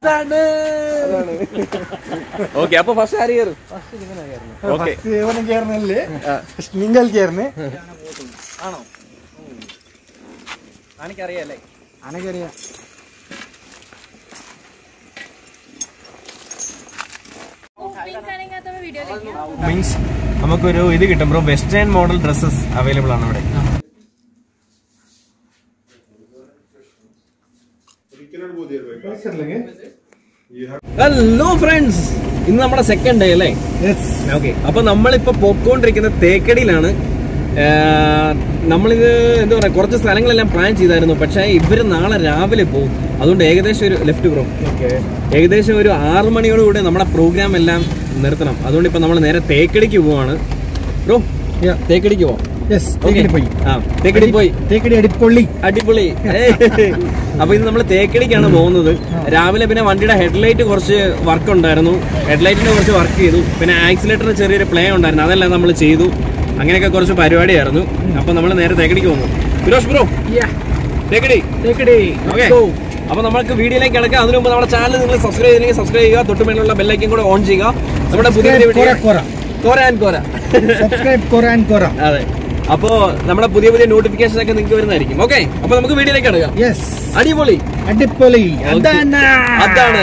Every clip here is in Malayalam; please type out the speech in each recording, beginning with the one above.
ഓക്കെ അപ്പൊ ഫസ്റ്റ് ആര് കയറും ഓക്കെ ഇവനും കയറുന്നല്ലേ നിങ്ങൾ കയറുന്നേ ആണോ എനിക്കറിയാല്ലേ അനക്കറിയാം മീൻസ് നമുക്കൊരു ഇത് കിട്ടും bro western model dresses available ആണ് ഇവിടെ ഹലോ ഫ്രണ്ട്സ് ഇന്ന് നമ്മുടെ സെക്കൻഡ് ഡേ അല്ലേ ഓക്കെ അപ്പൊ നമ്മളിപ്പോ പോയിക്കൊണ്ടിരിക്കുന്ന തേക്കടിയിലാണ് ആഹ് നമ്മളിത് എന്താ പറയാ കുറച്ച് സ്ഥലങ്ങളെല്ലാം പ്ലാൻ ചെയ്തായിരുന്നു പക്ഷേ ഇവര് നാളെ രാവിലെ പോകും അതുകൊണ്ട് ഏകദേശം ഒരു ലെഫ്റ്റ് ബ്രോ ഏകദേശം ഒരു ആറു മണിയോടുകൂടി നമ്മുടെ പ്രോഗ്രാം എല്ലാം നിർത്തണം അതുകൊണ്ട് ഇപ്പൊ നമ്മൾ നേരെ തേക്കടിക്ക് പോവാണ് ബ്രോ തേക്കടിക്ക് പോവാം യെസ് Okay. തേക്കടി പോയി ആ തേക്കടി പോയി തേക്കടി അടിപ്പൊള്ളി അടിപൊളി ഏയ്. അപ്പൊ ഇത് നമ്മൾ തേക്കടിക്കാണ് പോകുന്നത് രാവിലെ പിന്നെ വണ്ടിയുടെ ഹെഡ്ലൈറ്റ് കുറച്ച് വർക്ക് ഉണ്ടായിരുന്നു ഹെഡ്ലൈറ്റിന് കുറച്ച് വർക്ക് ചെയ്തു പിന്നെ ആക്സിലേറ്ററിന് ചെറിയൊരു പ്ലേ ഉണ്ടായിരുന്നു അതെല്ലാം നമ്മൾ ചെയ്തു അങ്ങനെയൊക്കെ കുറച്ച് പരിപാടിയായിരുന്നു അപ്പൊ നമ്മൾ നേരെ തേക്കടിക്ക് പോകുന്നു ഫിറോഷ് ബ്രോ തേക്കടി തേക്കടി ഓക്കെ അപ്പൊ നമുക്ക് വീഡിയോയിലേക്ക് കിടക്കാം അതിനു മുമ്പ് നമ്മുടെ ചാനൽ നിങ്ങൾ സബ്സ്ക്രൈബ് ചെയ്തില്ലെങ്കിൽ സബ്സ്ക്രൈബ് ചെയ്യുക തൊട്ടുമേലുള്ള ബെല്ലൈക്കും കൂടെ ഓൺ ചെയ്യുക നമ്മുടെ പുതിയ Subscribe വീഡിയോ കോര കോര കോര ആൻഡ് കോര സബ്സ്ക്രൈബ് കോര ആൻഡ് കോര അതെ അപ്പോ നമ്മുടെ പുതിയ പുതിയ നോട്ടിഫിക്കേഷൻ ഒക്കെ നിങ്ങൾക്ക് വരുന്നതായിരിക്കും ഓക്കെ അപ്പൊ നമുക്ക് വീഡിയോയിലേക്ക് കിടക്കാം യെസ് അടിപൊളി അടിപ്പൊളി അതാണ് അതാണ്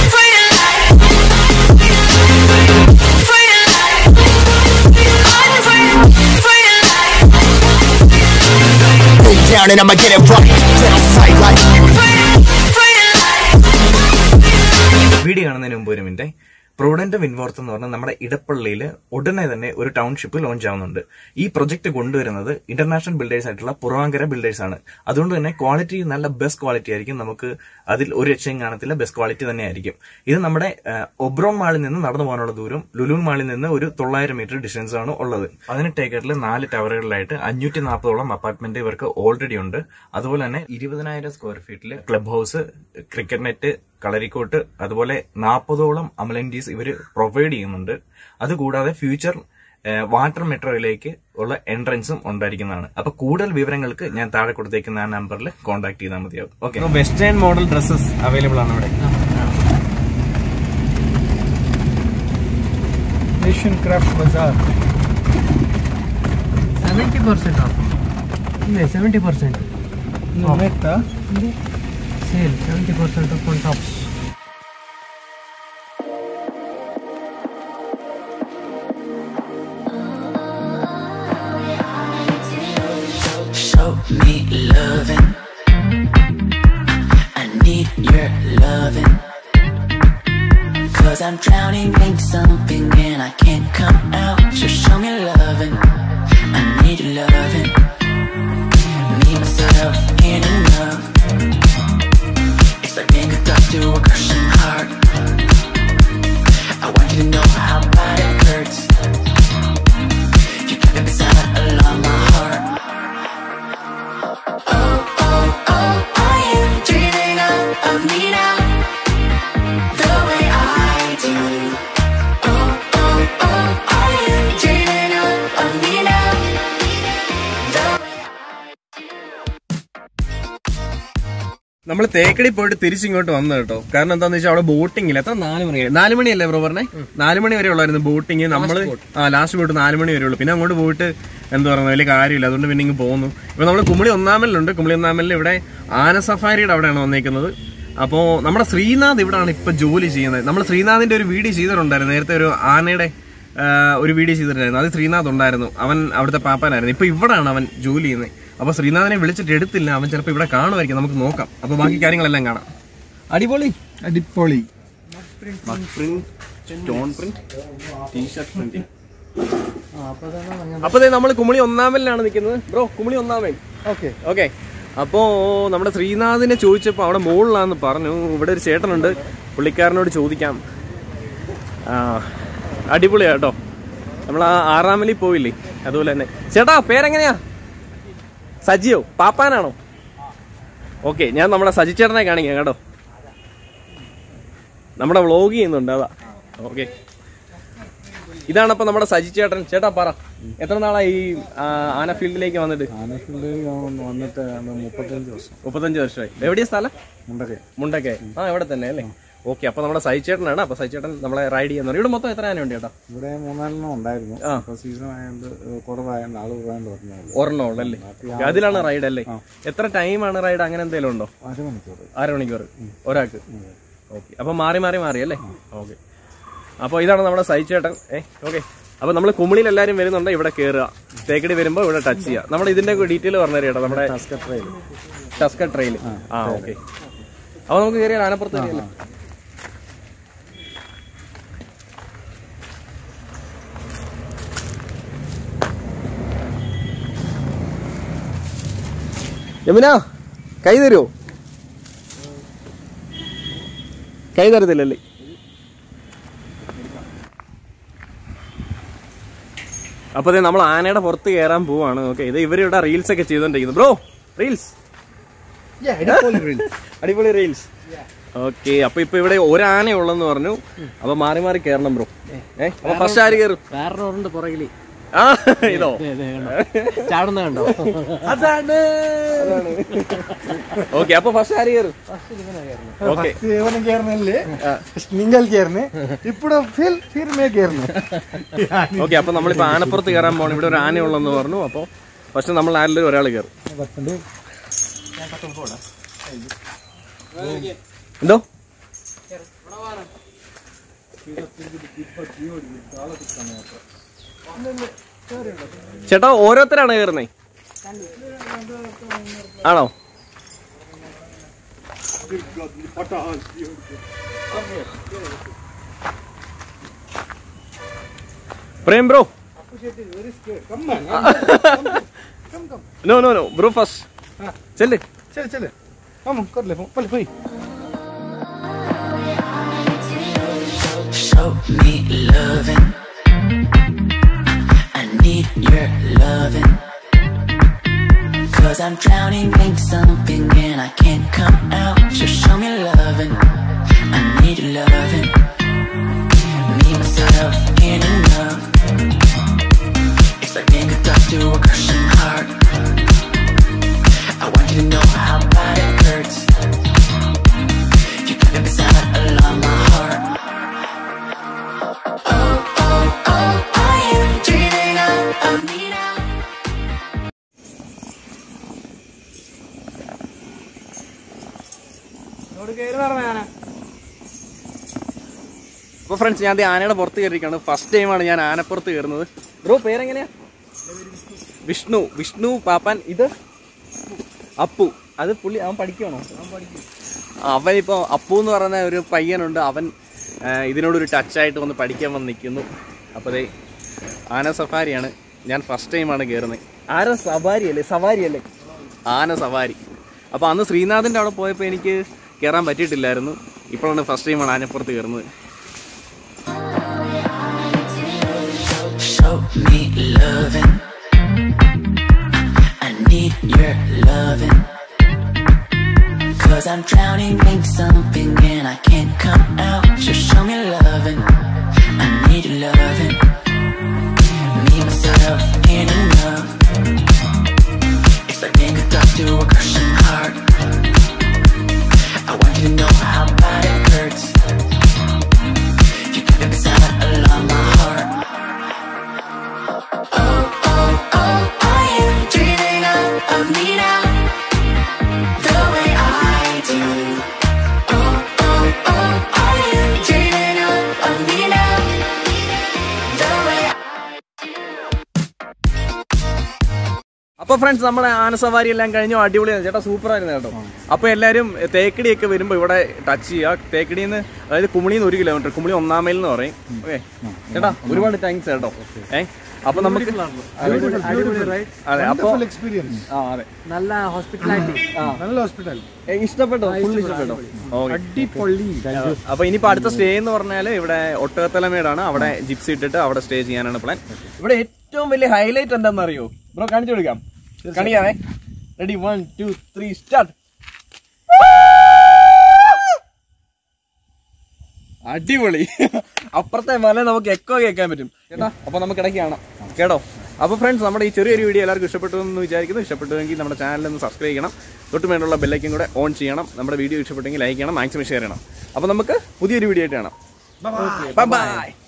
down and I'ma get it right. Down sight like. Video കാണുന്നതിന് മുമ്പ് ഒരു മിനിറ്റ് പ്രൂഡന്റ് വിൻവോർത്ത് എന്ന് പറഞ്ഞാൽ നമ്മുടെ ഇടപ്പള്ളിയിൽ ഉടനെ തന്നെ ഒരു ടൗൺഷിപ്പ് ലോഞ്ച് ആവുന്നുണ്ട് ഈ പ്രൊജക്ട് കൊണ്ടുവരുന്നത് ഇന്റർനാഷണൽ ബിൽഡേഴ്സ് ആയിട്ടുള്ള പുറവാങ്കര ബിൽഡേഴ്സ് ആണ് അതുകൊണ്ട് തന്നെ ക്വാളിറ്റി നല്ല ബെസ്റ്റ് ക്വാളിറ്റി ആയിരിക്കും നമുക്ക് അതിൽ ഒരു രക്ഷയും കാണത്തില്ല ബെസ്റ്റ് ക്വാളിറ്റി തന്നെ ആയിരിക്കും ഇത് നമ്മുടെ ഒബ്രോൺ മാളിൽ നിന്ന് നടന്നു പോകാനുള്ള ദൂരം ലുലൂൺ മാളിൽ നിന്ന് ഒരു തൊള്ളായിരം മീറ്റർ ഡിസ്റ്റൻസ് ആണ് ഉള്ളത് പതിനെട്ട് ഏക്കറിൽ നാല് ടവറുകളിലായിട്ട് അഞ്ഞൂറ്റി നാൽപ്പതോളം അപ്പാർട്ട്മെന്റ് ഇവർക്ക് ഓൾറെഡി ഉണ്ട് അതുപോലെ തന്നെ ഇരുപതിനായിരം സ്ക്വയർ ഫീറ്റിൽ ക്ലബ് ഹൗസ് ക്രിക്കറ്റ് നെറ്റ് കളരിക്കോട്ട് അതുപോലെ നാൽപ്പതോളം അമലൻറ്റീസ് ഇവർ പ്രൊവൈഡ് ചെയ്യുന്നുണ്ട് അതുകൂടാതെ ഫ്യൂച്ചർ വാട്ടർ മെട്രോയിലേക്ക് ഉള്ള എൻട്രൻസും ഉണ്ടായിരിക്കുന്നതാണ് അപ്പൊ കൂടുതൽ വിവരങ്ങൾക്ക് ഞാൻ താഴെ കൊടുത്തേക്കുന്ന ആ നമ്പറിൽ കോൺടാക്ട് ചെയ്താൽ മതിയാവും okay western model dresses available ആണ് ഇവിടെ Asian craft bazaar seventy percent off ಇದೆ ಸೆವೆಂಟಿ ಪರ್ಸೆಂಟ್ ಆಯ್ತಾ sale seventy percent off one tops Show me loving. I need your loving. Cause I'm drowning in something and I can't come out. So show me loving. I need your loving. Me, myself, and enough. It's like being hooked up to a crushing heart. I want you to know how bad it hurts. You keep it beside along my heart. Oh, oh, oh, are you dreaming of, of me now? The way I do. Oh, oh, oh, are you dreaming of, of me now? The way നമ്മൾ തേക്കടി പോയിട്ട് തിരിച്ചിങ്ങോട്ട് വന്നു കേട്ടോ കാരണം എന്താന്ന് വെച്ചാൽ അവിടെ ബോട്ടിംഗ് ഇല്ല എത്ര നാല് മണി നാല് മണിയല്ലേ ബ്രോ പറഞ്ഞേ നാല് മണി വരെ ഉള്ളായിരുന്നു ബോട്ടിങ് നമ്മള് ആ ലാസ്റ്റ് ബോട്ട് നാല് മണി വരെ ഉള്ളൂ പിന്നെ അങ്ങോട്ട് പോയിട്ട് എന്താ പറയുക വലിയ കാര്യമില്ല അതുകൊണ്ട് പിന്നെ ഇങ്ങ് പോകുന്നു ഇപ്പൊ നമ്മൾ കുമളി ഒന്നാമലിലുണ്ട് കുമളി ഒന്നാമലിൽ ഇവിടെ ആന സഫാരിയുടെ അവിടെയാണ് വന്നേക്കുന്നത് അപ്പോ നമ്മുടെ ശ്രീനാഥ് ഇവിടെയാണ് ഇപ്പൊ ജോലി ചെയ്യുന്നത് നമ്മൾ ശ്രീനാഥിന്റെ ഒരു വീഡിയോ ചെയ്തിട്ടുണ്ടായിരുന്നു നേരത്തെ ഒരു ആനയുടെ ആ, ഒരു വീഡിയോ ചെയ്തിട്ടുണ്ടായിരുന്നു അത് ശ്രീനാഥ് ഉണ്ടായിരുന്നു അവൻ അവിടുത്തെ പാപ്പാനായിരുന്നു ഇപ്പൊ ഇവിടാണ് അവൻ ജോലി ചെയ്യുന്നത് അപ്പൊ ശ്രീനാഥിനെ വിളിച്ചിട്ട് എടുത്തില്ല അവൻ ചിലപ്പോൾ ഇവിടെ കാണുമായിരിക്കും നമുക്ക് നോക്കാം അപ്പൊ ബാക്കി കാര്യങ്ങളെല്ലാം കാണാം അടിപൊളി അടിപ്പൊളി സ്റ്റോൺ പ്രിന്റ് ടീഷർട്ട് പ്രിന്റിംഗ് അപ്പൊ നമ്മൾ കുമളി ഒന്നാമലിലാണ് നിൽക്കുന്നത് ബ്രോ കുമളി ഒന്നാമൽ ഓക്കെ ഓക്കെ അപ്പോ നമ്മുടെ ശ്രീനാഥിനെ ചോദിച്ചപ്പോ അവിടെ മുകളിലാന്ന് പറഞ്ഞു ഇവിടെ ഒരു ചേട്ടനുണ്ട് പുള്ളിക്കാരനോട് ചോദിക്കാം ആ അടിപൊളിയാ കേട്ടോ നമ്മൾ ആ ആറാമലി പോയില്ലേ അതുപോലെ തന്നെ ചേട്ടാ പേരെങ്ങനെയാ സജിയോ പാപ്പാനാണോ ഓക്കെ ഞാൻ നമ്മുടെ സജി ചേട്ടനെ കാണിക്കാം കേട്ടോ നമ്മുടെ വ്ളോഗ് ചെയ്യുന്നുണ്ട് അതാ ഓക്കെ ഇതാണ് അപ്പൊ നമ്മുടെ സജി ചേട്ടൻ ചേട്ടാ പറ എത്ര നാളായി ഈ ആ, ആന ഫീൽഡിലേക്ക് വന്നിട്ട് വന്നിട്ട് മുപ്പത്തഞ്ച് വർഷം മുപ്പത്തഞ്ച് വർഷമായി എവിടെയാ സ്ഥലം മുണ്ടക്കെ മുണ്ടക്കെ ആ എവിടെ തന്നെ അല്ലേ ഓക്കെ അപ്പൊ നമ്മുടെ സൈച്ചേട്ടനാണ് അപ്പൊ സൈച്ചേട്ടൻ നമ്മളെ റൈഡ് ചെയ്യുന്നത് ഇവിടെ മൊത്തം എത്ര ആന ഉണ്ട് ചേട്ടാ ഇവിടെ മൂന്നാലെണ്ണം ഉണ്ടായിരുന്നു ആ. ഇപ്പൊ സീസൺ ആയതുകൊണ്ട് കുറവായതുകൊണ്ട് ആള് കുറവാണ്ട് പറഞ്ഞുള്ളൂ ഒരെണ്ണം ഉള്ളല്ലേ അതിലാണ് റൈഡ് അല്ലേ എത്ര ടൈമാണ് റൈഡ് അങ്ങനെ എന്തെങ്കിലും ഉണ്ടോ അരമണിക്കൂർ അരമണിക്കൂർ ഒരാൾക്ക് ഓക്കെ അപ്പൊ മാറി മാറി മാറി അല്ലേ ഓക്കെ അപ്പൊ ഇതാണ് നമ്മുടെ സൈച്ചേട്ടൻ ഏ ഓക്കെ അപ്പൊ നമ്മൾ കുമിളിയിൽ എല്ലാരും വരുന്നുണ്ട് ഇവിടെ കയറുക തേക്കടി വരുമ്പോ ഇവിടെ ടച്ച് ചെയ്യുക നമ്മുടെ ഇതിന്റെ ഡീറ്റെയിൽ പറഞ്ഞു കേട്ടോ നമ്മുടെ ട്രെയിൽ ടസ്ക ട്രെയിൽ ആ ഓക്കെ അപ്പൊ നമുക്ക് കയറിയാൽ ആനപ്പുറത്ത് കയറിയല്ലേ യമുന കൈ തരുമോ കൈ തരത്തില്ലല്ലേ അപ്പൊ ദേ നമ്മൾ ആനയുടെ പുറത്ത് കയറാൻ പോവാണ് ഓക്കെ ഇത് ഇവരിവിടെ റീൽസ് ഒക്കെ ചെയ്തോണ്ടിരിക്കുന്നു ബ്രോ റീൽസ് അടിപൊളി റീൽസ് ഓക്കെ അപ്പൊ ഇപ്പൊ ഇവിടെ ഒരു ആന ഉള്ളെന്ന് പറഞ്ഞു അപ്പൊ മാറി മാറി കയറണം ബ്രോ ഏ അപ്പൊ ഫസ്റ്റ് ആര് കയറും വേറെ ഉണ്ട് പുറകില് ആ ഇതോ ചാടുന്ന കണ്ടോ ഓക്കെ അപ്പൊ ഫസ്റ്റ് ആര് കയറും ഓക്കെ ಇವನು ಕೇರ್ನಲ್ಲಿ ನಿಂಗಲ್ ಕೇರ್ನೆ ఇప్పుడు ఫిల్ ఫిర్ మే కేర్ನೆ ഓക്കെ അപ്പൊ നമ്മളിപ്പോ ആനപ്പുറത്ത് കയറാൻ പോകണം ഇവിടെ ഒരു ആന ഉള്ളെന്ന് പറഞ്ഞു അപ്പൊ ഫസ്റ്റ് നമ്മൾ ആരിലും ഒരാൾ കയറും ಬರ್ತಂಡು എന്തോ ചേട്ടാ ഓരോരുത്തരാണ് കയറുന്നേ ആണോ Prem bro no no no bro first ചെല്ല് ಚಲ್ ಚಲ್ ಹಮ್ ಕೊಡ್ಲೆ ಪಲ್ಲಿ ಹೋಯ್ Show me loving. I need your loving. Cause I'm drowning in something and I can't come out. Just show me loving. I need your loving. Me, myself, and enough. It's like being a doctor to a crushing heart. I want you to know how bad it hurts. You got me beside along my heart. Oh, oh, oh, are you dreaming of, of me now? അപ്പൊ ഫ്രണ്ട്സ് ഞാൻ ദേ ആനയുടെ പുറത്ത് കയറിയിരിക്കാണ് ഫസ്റ്റ് ടൈമാണ് ഞാൻ ആനപ്പുറത്ത് കയറുന്നത് ബ്രോ പേരെങ്ങനെയാ വിഷ്ണു വിഷ്ണു പാപ്പാൻ ഇത് അപ്പു അത് പുള്ളി അവൻ പഠിക്കണോ അവൻ ഇപ്പോൾ അപ്പു എന്ന് പറയുന്ന ഒരു പയ്യനുണ്ട് അവൻ ആ, ഇതിനോടൊരു ടച്ചായിട്ട് വന്ന് പഠിക്കാൻ വന്ന് നിൽക്കുന്നു അപ്പോൾ ദേ ആന സഫാരിയാണ് ഞാൻ ഫസ്റ്റ് ടൈമാണ് കയറുന്നത് ആന സവാരി അല്ലേ സവാരി അല്ലേ ആന സവാരി അപ്പോൾ അന്ന് ശ്രീനാഥിൻ്റെ അവിടെ പോയപ്പോൾ എനിക്ക് കയറാൻ പറ്റിയിട്ടില്ലായിരുന്നു ഇപ്പോഴാണ് ഫസ്റ്റ് ടൈമാണ് ആനപ്പുറത്ത് കയറുന്നത് Show me loving. I need your loving. Cause I'm drowning in something and I can't come out. Just show me loving. I need your loving. Me, myself, and enough. It's like being a doctor to a crushing heart. I want you to know how bad it hurts. You got me beside along my heart. Oh, oh, oh, are you dreaming of, of me now? The way I do. Oh, oh, oh, are you dreaming of, of me now? The way I അപ്പൊ ഫ്രണ്ട്സ് നമ്മളെ ആനസവാരി എല്ലാം കഴിഞ്ഞു അടിപൊളിയാണ് ചേട്ടാ സൂപ്പർ ആയിരുന്നു കേട്ടോ അപ്പൊ എല്ലാരും തേക്കടിയൊക്കെ വരുമ്പോ ഇവിടെ ടച്ച് ചെയ്യുക തേക്കടിന്ന് അതായത് കുമളിന്ന് ഒരു കിലോമീറ്റർ കുമളി ഒന്നാം മൈൽ എന്ന് പറയും ഓക്കെ ചേട്ടാ ഒരുപാട് താങ്ക്സ് കേട്ടോ ഏ അപ്പൊ നമുക്ക് അതെ അപ്പൊ ಎಕ್ಸ್ಪೀರಿಯನ್ಸ್ ആ അതെ നല്ല ഹോസ്പിറ്റാലിറ്റി നല്ല ഹോസ്പിറ്റൽ ഏ, ഇഷ്ടപ്പെട്ടോ ഫുൾ ഇഷ്ടപ്പെട്ടോ ഓക്കെ അടിപൊളി അപ്പൊ ഇനിയിപ്പോ അടുത്ത സ്റ്റേ എന്ന് പറഞ്ഞാല് ഇവിടെ ഒട്ടകത്തലമേടാണ് അവിടെ ജിപ്സി ഇട്ടിട്ട് അവിടെ സ്റ്റേ ചെയ്യാനാണ് പ്ലാൻ ഇവിടെ ഏറ്റവും വലിയ ഹൈലൈറ്റ് എന്താണെന്ന് അറിയോ ബ്രോ കാണിച്ചു കൊടുക്കാം കാണിക്കാമേ ready one two three start അടിപൊളി അപ്പുറത്തെ മല നമുക്ക് എക്കോ കേൾക്കാൻ പറ്റും കേട്ടാ അപ്പൊ നമുക്ക് ഇടയ്ക്ക് കാണാം കേട്ടോ അപ്പൊ ഫ്രണ്ട്സ് നമ്മുടെ ഈ ചെറിയൊരു വീഡിയോ എല്ലാവർക്കും ഇഷ്ടപ്പെട്ടു എന്ന് വിചാരിക്കുന്നു ഇഷ്ടപ്പെട്ടുവെങ്കിൽ നമ്മുടെ ചാനൽ ഒന്ന് സബ്സ്ക്രൈബ് ചെയ്യണം തൊട്ട് വേണ്ടുള്ള ബെല്ലൈക്കും കൂടെ ഓൺ ചെയ്യണം നമ്മുടെ വീഡിയോ ഇഷ്ടപ്പെട്ടെങ്കിൽ ലൈക്ക് ചെയ്യണം മാക്സിമം ഷെയർ ചെയ്യണം അപ്പോൾ നമുക്ക് പുതിയൊരു വീഡിയോ ആയിട്ട് കാണാം ബൈ ബൈ